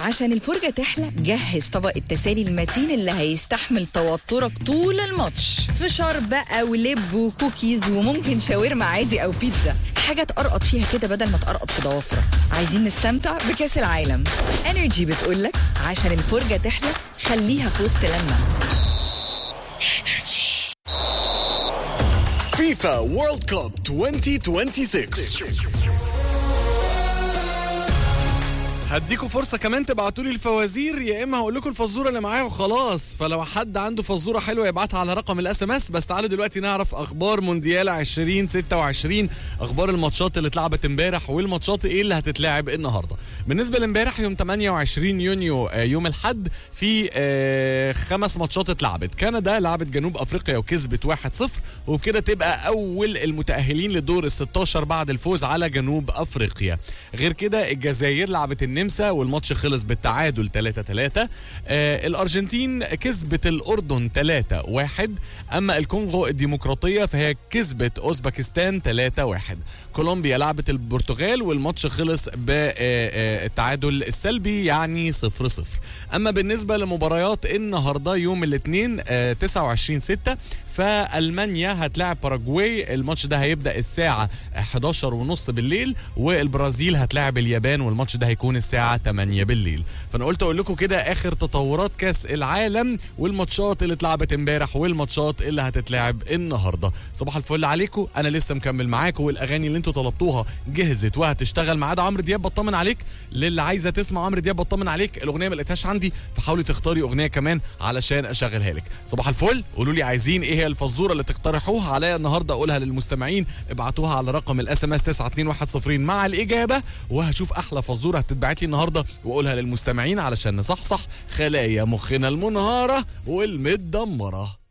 عشان الفرجة تحلى جهز طبق التسالي المتين اللي هيستحمل توترك طول الماتش فشار بقى ولب وكوكيز وممكن شاورما عادي أو بيتزا حاجة تقرقط فيها كده بدل ما تقرقط في ضوافرك عايزين نستمتع بكأس العالم انرجي بتقولك عشان الفرجة تحلى خليها في وسط لمة فيفا وورلد كوب 2026 هديكوا فرصة كمان تبعتوا لي الفوازير يا اما هقول لكم الفزورة اللي معايا وخلاص فلو حد عنده فزورة حلوة يبعتها على رقم الاس ام اس بس تعالوا دلوقتي نعرف اخبار مونديال 2026 اخبار الماتشات اللي اتلعبت امبارح والماتشات ايه اللي هتتلعب النهارده بالنسبة لامبارح يوم 28 يونيو آه، يوم الحد في آه، خمس ماتشات اتلعبت كندا لعبت جنوب افريقيا وكسبت 1-0 وبكده تبقى اول المتأهلين لدور ال 16 بعد الفوز على جنوب افريقيا غير كده الجزائر لعبت النمسا والماتش خلص بالتعادل 3 3 آه الارجنتين كسبت الاردن 3 1 اما الكونغو الديمقراطيه فهي كسبت اوزبكستان 3 1 كولومبيا لعبت البرتغال والماتش خلص بالتعادل السلبي يعني 0 0 اما بالنسبه لمباريات النهارده يوم الاثنين 29 6 فالمانيا هتلاعب باراجواي الماتش ده هيبدا الساعه 11 ونص بالليل والبرازيل هتلاعب اليابان والماتش ده هيكون الساعه 8 بالليل فانا قلت اقول لكم كده اخر تطورات كاس العالم والماتشات اللي اتلعبت امبارح والماتشات اللي هتتلعب النهارده صباح الفل عليكم انا لسه مكمل معاكم والاغاني اللي انتوا طلبتوها جهزت وهتشتغل ما عدا عمرو دياب بطمن عليك للي عايزه تسمع عمرو دياب بطمن عليك الاغنيه ما لقيتهاش عندي فحاولي تختاري اغنيه كمان علشان اشغلها لك صباح الفل قولوا لي عايزين ايه هي الفزوره اللي تقترحوها عليا النهارده اقولها للمستمعين ابعتوها على رقم الاس ام اس 92110 مع الاجابه وهشوف احلى فزوره هتتبعت لي النهارده واقولها للمستمعين علشان نصحصح خلايا مخنا المنهاره والمدمره